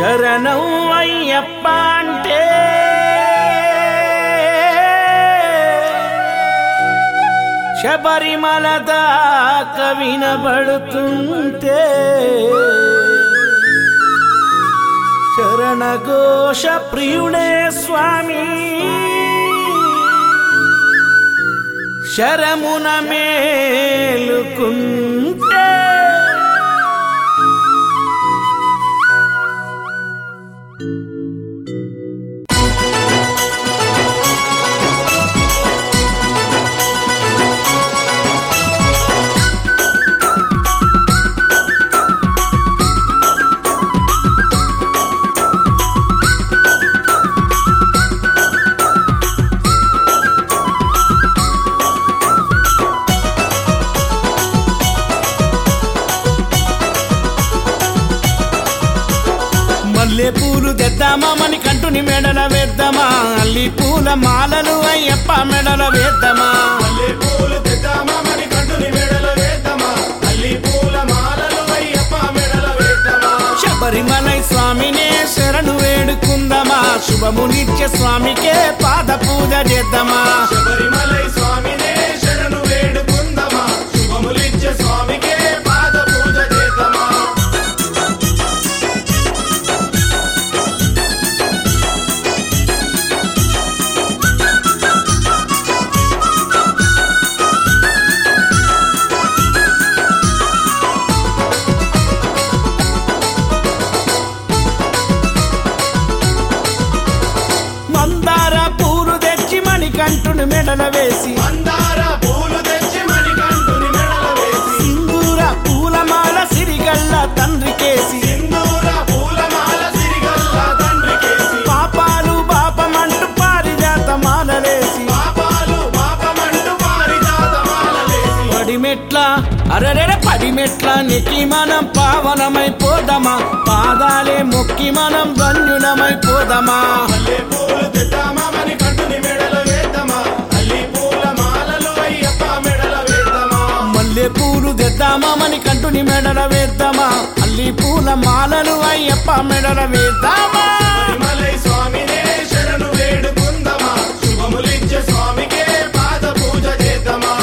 శరణం అయ్యప్ప అంటే శబరిమల దాకా వినబడుతుంటే శరణఘోష ప్రియుడే స్వామి శరమున మేలుకుంటే మల్లె పూలు తెద్దామా మని కంటుని మెడల వేద్దామా అల్లి పూల మాలలు అయ్యప్ప మెడల వేద్దామా మల్లె పూలు తెద్దామా మరి కంటుని మెడల వేద్దామా అల్లి పూల మాలలు అయ్యప్ప మెడల వేద్దామా శబరిమలై స్వామినే శరణు వేడుకుందామా శుభమునిత్య స్వామికే పాద పూజ చేద్దామా శబరిమలై స్వామినే శరణు వేడుకుందామా శుభములిచ్చే స్వామికే పాద పూజ చేద్దామా మందార పూలు తెచ్చి మణి కంటుని మెడల వేసి మందార పూలు తెచ్చి మరి కంటుని మెడల వేసి సింధూర పూలమాల సిరిగల్ల తండ్రికేసి సింధూర పూలమాల సిరిగల్ల తండ్రికేసి పాపాలు పాపమంటూ పారిజాత మాలలేసి పాపాలు పాపమంటూ పారిజాత మాలలేసి పడిమెట్ల అరరెర పడిమెట్ల నెక్కి మనం పావనమైపోదామా పాదాలే మొక్కి మనం ధన్యులమైపోదామా మల్లె పూలు తెద్దామా మరి కంటుని మెడల వేద్దామా అల్లి పూల మాలలు అయ్యప్ప మెడల వేద్దామా మల్లె పూలు తెద్దామా మని కంటుని మెడల వేద్దామా అల్లి పూల మాలలు అయ్యప్ప మెడల వేద్దామా మలై స్వామినే శరణు వేడుకుందామా శుభములిచ్చే స్వామికే పాద పూజ చేద్దామా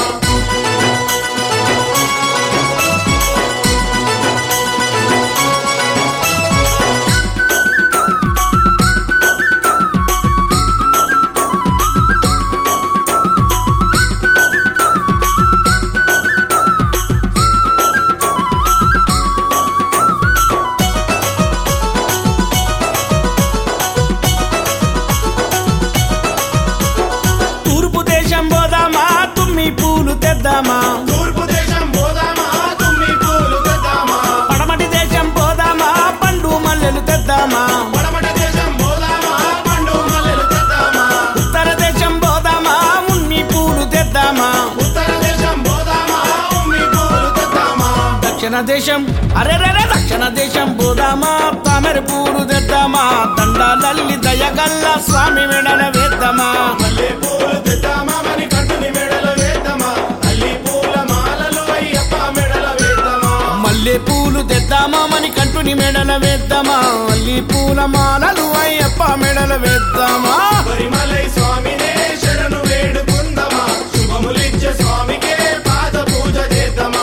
తూర్పు దేశం పోదామా తుమ్మి పూలు తెద్దామా తూర్పు దేశం పోదామా తుమ్మి పూలు తెద్దామా పడమటి దేశం పోదామా పండు మల్లెలు తెద్దామా పడమట దేశం పోదామా పండు మల్లెలు తెద్దామా ఉత్తర దేశం పోదామా మున్ని పూలు తెద్దామా ఉత్తర దేశం పోదామా ఉమ్మి పూలు తెద్దామా దక్షిణ దేశం అరెరెర దక్షిణ దేశం పోదామా తామెర పూలు తెద్దామా దండాలల్లి దయగల్ల స్వామి మెడల వేద్దామా మల్లె పూలు తెద్దామా మరి కంటుని మెడల వేద్దామా అల్లి పూల మాలలు అయ్యప్ప మెడల వేద్దామా మల్లె పూలు తెద్దామా మని కంటుని మెడల వేద్దామా అల్లి పూల మాలలు అయ్యప్ప మెడల వేద్దామా పరిమలై స్వామినే శరణు వేడుకుందామా శుభములిచ్చే స్వామికే పాద పూజ చేద్దామా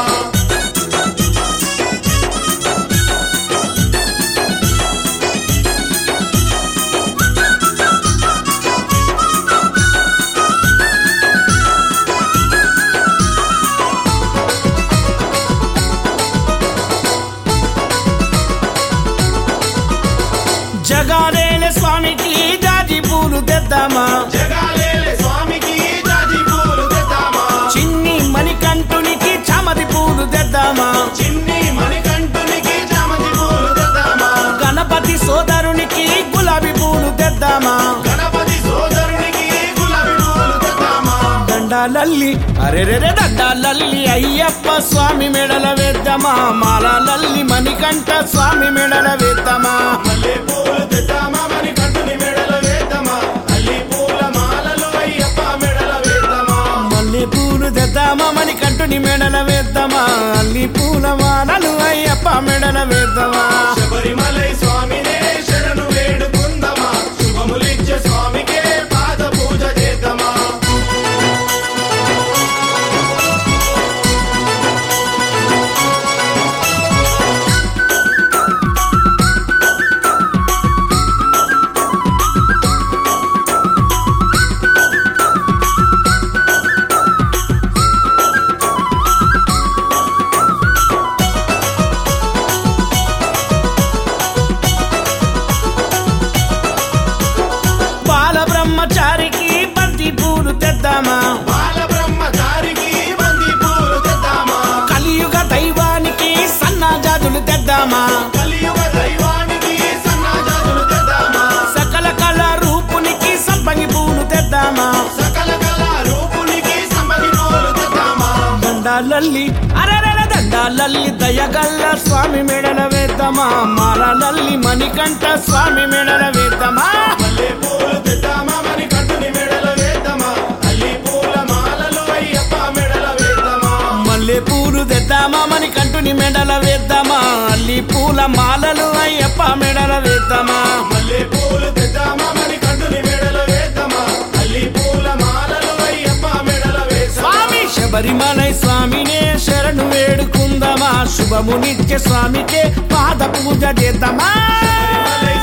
జగాలేల స్వామికి జాజి పూలు తెద్దామా జగాలేలే స్వామికి జాజి పూలు తెద్దామా చిన్ని మణికంఠునికి చమది పూలు తెద్దామా చిన్ని మణికంఠునికి చామంతి పూలు తెద్దామా గణపతి సోదరునికి గులాబీ పూలు తెద్దామా గణపతి సోదరునికి గులాబీ పూలు తెద్దామా దండాలల్లి అరెరెరె దండాలల్లి అయ్యప్ప స్వామి మెడల వేద్దామా మాలాలల్లి మణికంఠ స్వామి మెడల వేద్దామా మల్లె పూలు తెద్దామా మణికంఠుని మెడల వేద్దామా అల్లి పూల మాలలు అయ్యప్ప మెడల వేద్దామా మల్లె పూలు తెద్దామా మణికంఠుని మెడల వేద్దామా అల్లి పూల మాలలు అయ్యప్ప మెడల వేద్దామా శబరిమలై స్వామినే తెద్దామా బాల బ్రహ్మచారికి బంది పూలు తెద్దామా కలియుగ దైవానికి సన్నాజాతులు తెద్దామా కలియుగ దైవానికి సన్నాజాతులు తెద్దామా సకల కళ రూపునికి సంపంగి పూలు తెద్దామా సకల కళా రూపునికి సంబది పూలు తెద్దామా దండాలల్లి అరరర దండాలల్లి దయగల్ల స్వామి మెడల వేద్దామా మాలలల్లి మణికంఠ స్వామి మెడల వేద్దామా మల్లె పూలు తెద్దామా మని కంటుని మెడల వేద్దామా అల్లి పూల మాలలు అయ్యప్ప మెడల వేద్దామా మల్లె పూలు తెద్దామా మని కంటుని మెడల వేద్దామా అల్లి పూల మాలలు అయ్యప్ప మెడల వేద్దామా మల్లె పూలు తెద్దామా మని కంటుని మెడల వేద్దామా అల్లి పూల మాలలు అయ్యప్ప మెడల వేద్దామా స్వామి శబరిమలై స్వామినే శరణు వేడుకుందామా శుభము నిత్య స్వామికే పాద పూజ చేద్దామా మల్లె